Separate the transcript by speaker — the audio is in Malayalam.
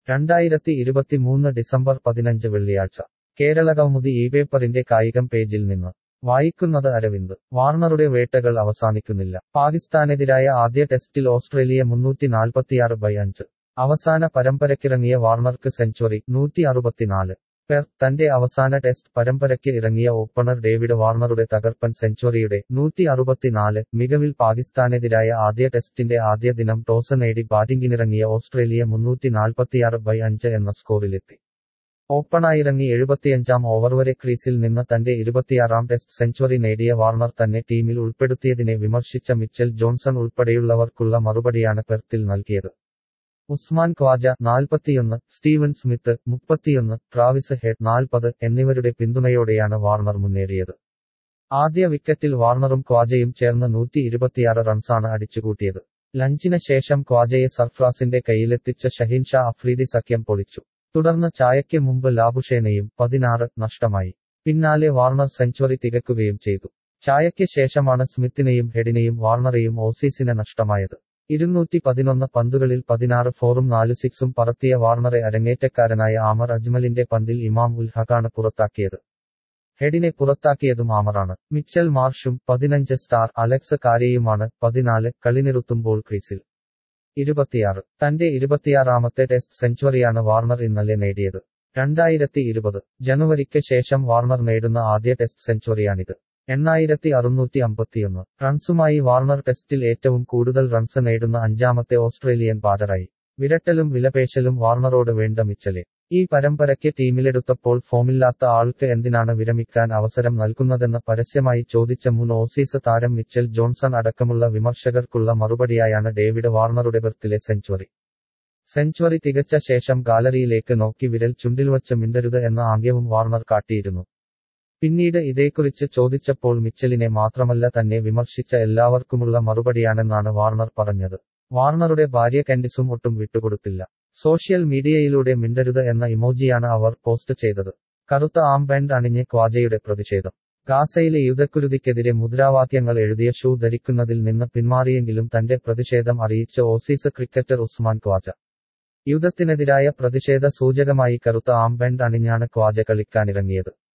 Speaker 1: രണ്ടായിരത്തി ഇരുപത്തിമൂന്ന് ഡിസംബർ പതിനഞ്ച് വെള്ളിയാഴ്ച കേരളകൗമുദി ഈ പേപ്പറിന്റെ കായികം പേജിൽ നിന്ന് വായിക്കുന്നത് അരവിന്ദ് വാർണറുടെ വേട്ടകൾ അവസാനിക്കുന്നില്ല പാകിസ്ഥാനെതിരായ ആദ്യ ടെസ്റ്റിൽ ഓസ്ട്രേലിയ മുന്നൂറ്റി നാൽപ്പത്തിയാറ് ബൈ അഞ്ച് അവസാന പരമ്പരയ്ക്കിറങ്ങിയ വാർണർക്ക് സെഞ്ചുറി നൂറ്റി അറുപത്തിനാല് പെർ തന്റെ അവസാന ടെസ്റ്റ് പരമ്പരയ്ക്ക് ഇറങ്ങിയ ഓപ്പണർ ഡേവിഡ് വാർണറുടെ തകർപ്പൻ സെഞ്ചുറിയുടെ നൂറ്റി അറുപത്തിനാല് മികവിൽ പാകിസ്ഥാനെതിരായ ആദ്യ ടെസ്റ്റിന്റെ ആദ്യ ദിനം ടോസ് നേടി ബാറ്റിംഗിനിറങ്ങിയ ഓസ്ട്രേലിയ മുന്നൂറ്റി നാൽപ്പത്തിയാറ് ബൈ അഞ്ച് എന്ന സ്കോറിലെത്തി ഓപ്പണായിറങ്ങി എഴുപത്തിയഞ്ചാം ഓവർ വരെ ക്രീസിൽ നിന്ന് തന്റെ ഇരുപത്തിയാറാം ടെസ്റ്റ് സെഞ്ചുറി നേടിയ വാർണർ തന്നെ ടീമിൽ ഉൾപ്പെടുത്തിയതിനെ വിമർശിച്ച മിച്ചൽ ജോൺസൺ ഉൾപ്പെടെയുള്ളവർക്കുള്ള മറുപടിയാണ് പെർത്തിൽ നൽകിയത് ഉസ്മാൻ ഖ്വാജ നാൽപ്പത്തിയൊന്ന് സ്റ്റീവൻ സ്മിത്ത് മുപ്പത്തിയൊന്ന് ട്രാവിസ് ഹെഡ് നാൽപ്പത് എന്നിവരുടെ പിന്തുണയോടെയാണ് വാർണർ മുന്നേറിയത് ആദ്യ വിക്കറ്റിൽ വാർണറും ഖ്വാജയും ചേർന്ന് നൂറ്റി ഇരുപത്തിയാറ് റൺസാണ് അടിച്ചുകൂട്ടിയത് ലഞ്ചിന് ശേഷം ഖ്വാജയെ സർഫ്രാസിന്റെ കയ്യിലെത്തിച്ച ഷഹീൻ ഷാ അഫ്രീദി സഖ്യം പൊളിച്ചു തുടർന്ന് ചായയ്ക്ക് മുമ്പ് ലാബുഷേനയും പതിനാറ് നഷ്ടമായി പിന്നാലെ വാർണർ സെഞ്ചുറി തികക്കുകയും ചെയ്തു ചായയ്ക്ക് ശേഷമാണ് സ്മിത്തിനെയും ഹെഡിനെയും വാർണറെയും ഓസീസിന് നഷ്ടമായത് ഇരുന്നൂറ്റി പതിനൊന്ന് പന്തുകളിൽ പതിനാറ് ഫോറും നാല് സിക്സും പറത്തിയ വാർണറെ അരങ്ങേറ്റക്കാരനായ ആമർ അജ്മലിന്റെ പന്തിൽ ഇമാം ഉൽ ഹഖാണ് പുറത്താക്കിയത് ഹെഡിനെ പുറത്താക്കിയതും ആമറാണ് മിച്ചൽ മാർഷും പതിനഞ്ച് സ്റ്റാർ അലക്സ് കാരെയുമാണ് പതിനാല് കളിനിറുത്തുമ്പോൾ ക്രീസിൽ ഇരുപത്തിയാറ് തന്റെ ഇരുപത്തിയാറാമത്തെ ടെസ്റ്റ് സെഞ്ചുറിയാണ് വാർണർ ഇന്നലെ നേടിയത് രണ്ടായിരത്തി ഇരുപത് ജനുവരിക്ക് ശേഷം വാർണർ നേടുന്ന ആദ്യ ടെസ്റ്റ് സെഞ്ചുറിയാണിത് എണ്ണായിരത്തി അറുന്നൂറ്റി അമ്പത്തിയൊന്ന് റൺസുമായി വാർണർ ടെസ്റ്റിൽ ഏറ്റവും കൂടുതൽ റൺസ് നേടുന്ന അഞ്ചാമത്തെ ഓസ്ട്രേലിയൻ ബാറ്ററായി വിരട്ടലും വിലപേശലും വാർണറോട് വേണ്ട മിച്ചലെ ഈ പരമ്പരയ്ക്ക് ടീമിലെടുത്തപ്പോൾ ഫോമില്ലാത്ത ആൾക്ക് എന്തിനാണ് വിരമിക്കാൻ അവസരം നൽകുന്നതെന്ന് പരസ്യമായി ചോദിച്ച മുൻ ഓസീസ് താരം മിച്ചൽ ജോൺസൺ അടക്കമുള്ള വിമർശകർക്കുള്ള മറുപടിയായാണ് ഡേവിഡ് വാർണറുടെ ബർത്തിലെ സെഞ്ചുറി സെഞ്ചുറി തികച്ച ശേഷം ഗാലറിയിലേക്ക് നോക്കി വിരൽ ചുണ്ടിൽ വച്ച് മിണ്ടരുത് എന്ന ആംഗ്യവും വാർണർ കാട്ടിയിരുന്നു പിന്നീട് ഇതേക്കുറിച്ച് ചോദിച്ചപ്പോൾ മിച്ചലിനെ മാത്രമല്ല തന്നെ വിമർശിച്ച എല്ലാവർക്കുമുള്ള മറുപടിയാണെന്നാണ് വാർണർ പറഞ്ഞത് വാർണറുടെ ഭാര്യ കെൻഡിസും ഒട്ടും വിട്ടുകൊടുത്തില്ല സോഷ്യൽ മീഡിയയിലൂടെ മിണ്ടരുത് എന്ന ഇമോജിയാണ് അവർ പോസ്റ്റ് ചെയ്തത് കറുത്ത ആംബാൻഡ് അണിഞ്ഞ് ക്വാജയുടെ പ്രതിഷേധം ഗാസയിലെ യുദ്ധക്കുരുതിക്കെതിരെ മുദ്രാവാക്യങ്ങൾ എഴുതിയ ഷൂ ധരിക്കുന്നതിൽ നിന്ന് പിന്മാറിയെങ്കിലും തന്റെ പ്രതിഷേധം അറിയിച്ച ഓസീസ് ക്രിക്കറ്റർ ഉസ്മാൻ ക്വാജ യുദ്ധത്തിനെതിരായ പ്രതിഷേധ സൂചകമായി കറുത്ത ആംബാൻഡ് അണിഞ്ഞാണ് ക്വാജ കളിക്കാനിറങ്ങിയത്